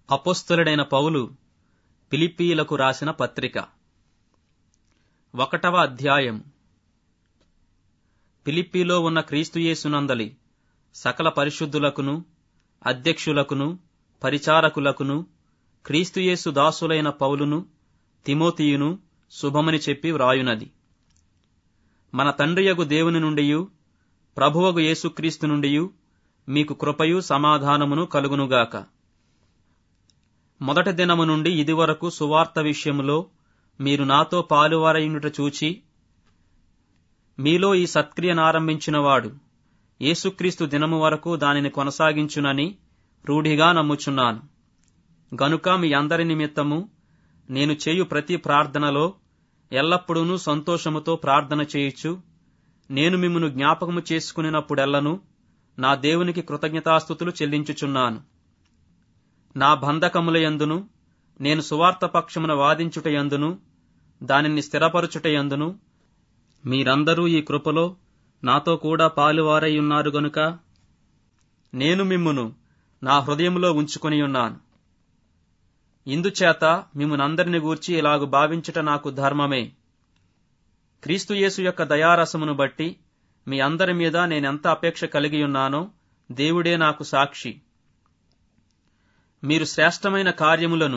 అపోస్తలుడైన పౌలు ఫిలిప్పీలకు రాసిన పత్రిక ఒకటవ అధ్యాయం ఫిలిప్పీలో ఉన్న క్రీస్తుయేసునందలి సకల పరిశుద్ధులకును అధ్యక్షులకును పరిచారకులకును క్రీస్తుయేసు దాసులైన పౌలును తిమోతియును శుభమని చెప్పి వ్రాయునది మన తండ్రియగు దేవుని నుండియు ప్రభువగు యేసుక్రీస్తు నుండియు మీకు కృపయు సమాధానమును కలుగునుగాక మొదటి దినము నుండి ఇదివరకు సువార్త విషయములో మీరు నాతో పాలువారయునుట చూచి మీలో ఈ సత్క్రియనారంభించినవాడు యేసుక్రీస్తు దినము వరకు దానిని కొనసాగించునని రూఢిగా నమ్ముచున్నాను గనుక మీ అందరి నిమిత్తము నేను చేయు ప్రతి ప్రార్థనలో ఎల్లప్పుడూ సంతోషముతో ప్రార్థన చేయుచు నేను మిమ్మను జ్ఞాపకము చేసుకునినప్పుడెల్లను నా దేవునికి కృతజ్ఞతాస్థుతులు చెల్లించుచున్నాను నా బంధకములయందును నేను సువార్త పక్షమున వాదించుటయందును దానిని స్థిరపరచుటయందును మీరందరూ ఈ కృపలో నాతో కూడా పాలువారై ఉన్నారు గనుక నేను మిమ్మును నా హృదయంలో ఉంచుకొని ఉన్నాను ఇందుచేత మిమ్మునందరిని గూర్చి ఇలాగు భావించుట నాకు ధర్మమే క్రీస్తుయేసు యొక్క దయారసమును బట్టి మీ అందరి మీద నేనెంత అపేక్ష కలిగి ఉన్నానో దేవుడే నాకు సాక్షి మీరు శ్రేష్టమైన కార్యములను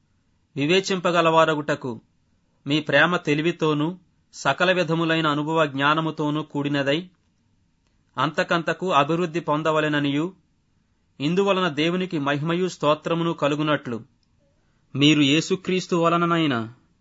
వివేచింపగలవారగుటకు మీ ప్రేమ తెలివితోనూ సకల విధములైన అనుభవ జ్ఞానముతోనూ కూడినదై అంతకంతకు అభివృద్ధి పొందవలెననియు ఇందువలన దేవునికి మహిమయు స్తోత్రమును కలుగునట్లు మీరు యేసుక్రీస్తు వలననైన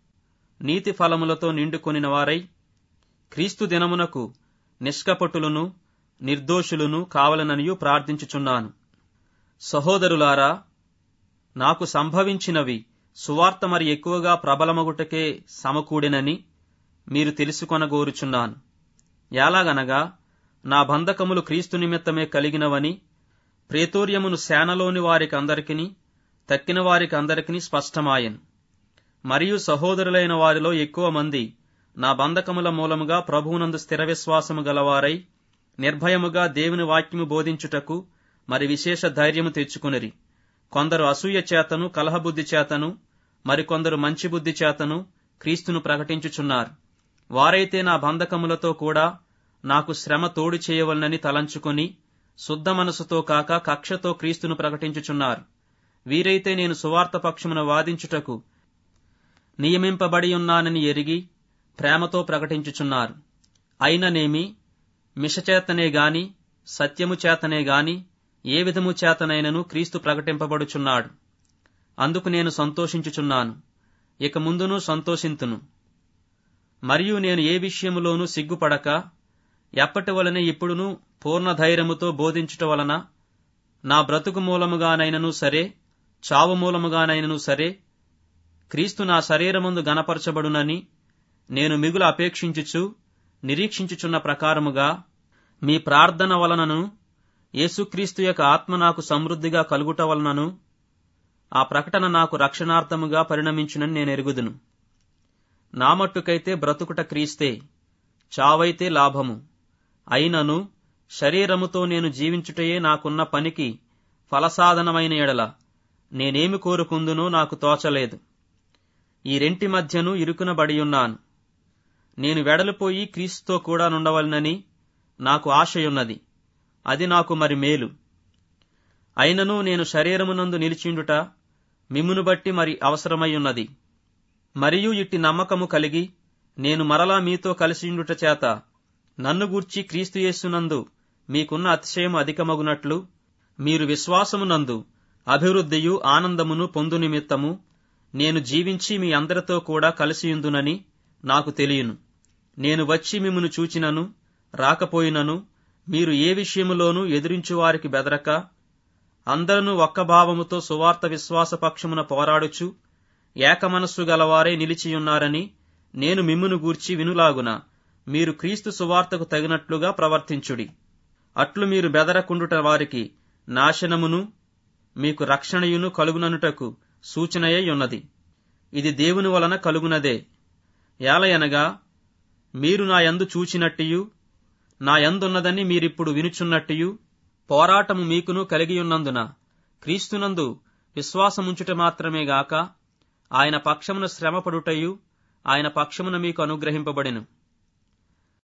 నీతి ఫలములతో నిండుకొనిన వారై క్రీస్తు దినమునకు నిష్కపటులను నిర్దోషులను కావలననియు ప్రార్థించుచున్నాను సహోదరులారా నాకు సంభవించినవి సువార్త మరి ఎక్కువగా ప్రబలమగుటకే సమకూడినని మీరు తెలుసుకొనగోరుచున్నాను ఎలాగనగా నా బంధకములు క్రీస్తు నిమిత్తమే కలిగినవని ప్రేతోర్యమును సేనలోని వారికందరికిని తక్కిన వారికందరికిని స్పష్టమాయను మరియు సహోదరులైన వారిలో ఎక్కువ మంది నా బంధకముల మూలముగా ప్రభువునందు స్థిర విశ్వాసము గలవారై నిర్భయముగా దేవుని వాక్యము బోధించుటకు మరి విశేష ధైర్యము తెచ్చుకునిరి కొందరు అసూయ చేతను కలహబుద్ధి చేతను మరికొందరు మంచి బుద్ధి చేతను క్రీస్తును ప్రకటించుచున్నారు వారైతే నా బంధకములతో కూడా నాకు శ్రమ తోడు చేయవలనని తలంచుకొని శుద్ధ మనసుతో కాక కక్షతో క్రీస్తును ప్రకటించుచున్నారు వీరైతే నేను సువార్త పక్షమున వాదించుటకు నియమింపబడి ఉన్నానని ఎరిగి ప్రేమతో ప్రకటించుచున్నారు అయిననేమి మిషచేతనే గాని సత్యము చేతనే గాని ఏ విధము చేతనైనను క్రీస్తు ప్రకటింపబడుచున్నాడు అందుకు నేను సంతోషించుచున్నాను ఇక ముందును సంతోషింతును మరియు నేను ఏ విషయములోనూ సిగ్గుపడక ఎప్పటి వలన ఇప్పుడును పూర్ణ ధైర్యముతో బోధించుట వలన నా బ్రతుకు మూలముగానైనను సరే చావు మూలముగానైనను సరే క్రీస్తు నా శరీరముందు గనపరచబడునని నేను మిగులు అపేక్షించుచు నిరీక్షించుచున్న ప్రకారముగా మీ ప్రార్థన వలనను యేసుక్రీస్తు యొక్క ఆత్మ నాకు సమృద్ధిగా కలుగుట వలనను ఆ ప్రకటన నాకు రక్షణార్థముగా పరిణమించునని నేను ఎరుగుదును నా మట్టుకైతే బ్రతుకుట క్రీస్తే చావైతే లాభము అయినను శరీరముతో నేను జీవించుటయే నాకున్న పనికి ఫలసాధనమైన ఎడల నేనేమి కోరుకుందునో నాకు తోచలేదు ఈ రెంటి మధ్యను ఇరుకునబడి ఉన్నాను నేను వెడలిపోయి క్రీస్తుతో కూడా నుండవలనని నాకు ఆశయున్నది అది నాకు మరి మేలు అయినను నేను శరీరమునందు నిలిచిండుట మిమ్మును బట్టి మరి అవసరమై ఉన్నది మరియు ఇట్టి నమ్మకము కలిగి నేను మరలా మీతో కలిసిండుట చేత నన్ను గూర్చి క్రీస్తుయేసునందు మీకున్న అతిశయము అధికమగునట్లు మీరు విశ్వాసమునందు అభివృద్ధియు ఆనందమును పొందు నిమిత్తము నేను జీవించి మీ అందరితో కూడా కలిసియుందునని నాకు తెలియను నేను వచ్చి మిమ్మను చూచినను రాకపోయినను మీరు ఏ విషయములోనూ ఎదిరించు వారికి బెదరక అందరూ ఒక్క భావముతో సువార్త విశ్వాస పక్షమున పోరాడుచు ఏకమనస్సు గలవారే నిలిచియున్నారని నేను మిమ్మును గూర్చి వినులాగున మీరు క్రీస్తు సువార్తకు తగినట్లుగా ప్రవర్తించుడి అట్లు మీరు బెదరకుండుట వారికి నాశనమును మీకు రక్షణయును కలుగుననుటకు సూచనయై ఉన్నది ఇది దేవుని వలన కలుగునదే ఏలయనగా మీరు నా యందు చూచినట్టియు నా యందున్నదని మీరిప్పుడు వినుచున్నట్టియు పోరాటము మీకును కలిగియున్నందున క్రీస్తునందు విశ్వాసముంచుట మాత్రమే గాక ఆయన పక్షమున శ్రమపడుటయు ఆయన పక్షమున మీకు అనుగ్రహింపబడెను